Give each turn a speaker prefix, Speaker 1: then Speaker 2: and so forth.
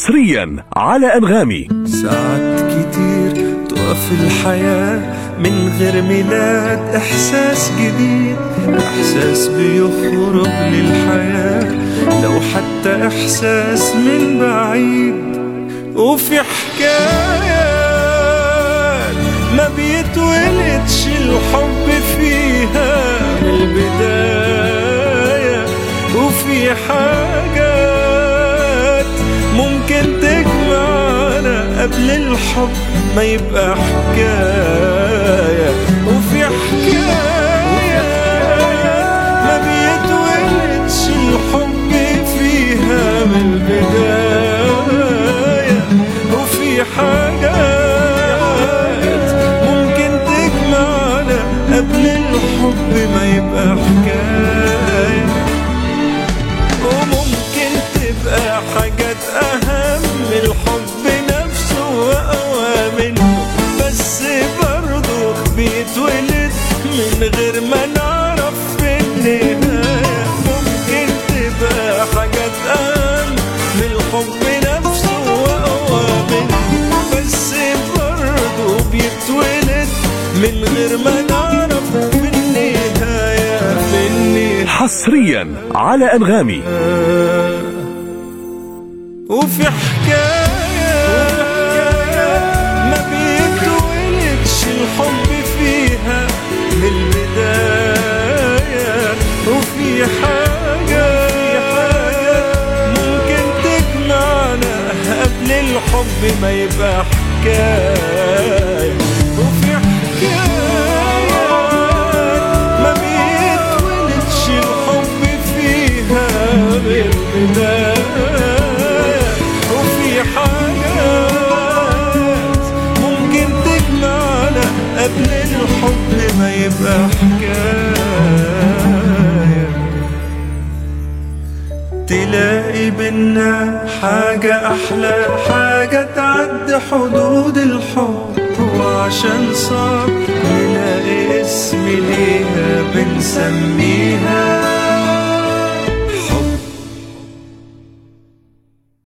Speaker 1: حصريا على أنغامي
Speaker 2: ساعات كتير تقف الحياة من غير ميلاد إحساس جديد إحساس بيخرج للحياة لو حتى إحساس من بعيد وفي حكايات ما بيتولدش الحب فيها من البداية وفي حاجات ممكن تجمعنا قبل الحب ما يبقى حكاية وفي حكاية ما بيتولدش الحب فيها من البداية وفي حاجات ممكن تجمعنا قبل الحب ما يبقى حكاية وممكن تبقى حاجات أهم من الحب نفسه وأوامره بس برضه بيتولد من غير ما نعرف في النهاية ممكن تبقى حاجات أهم من الحب نفسه وأوامره بس برضه بيتولد من غير ما نعرف في النهاية في النهاية
Speaker 1: حصريا على أنغامي
Speaker 2: وفي حكاية ما بيتولدش الحب فيها من البداية وفي حاجة ممكن تجمعنا قبل الحب ما يبقى حكاية وفي حكاية ما بيتولدش الحب فيها من البداية وفي حاجات ممكن تجمعنا قبل الحب ما يبقى حكاية تلاقي بينا حاجة أحلى حاجة تعدي حدود الحب وعشان صعب نلاقي اسم ليها بنسميها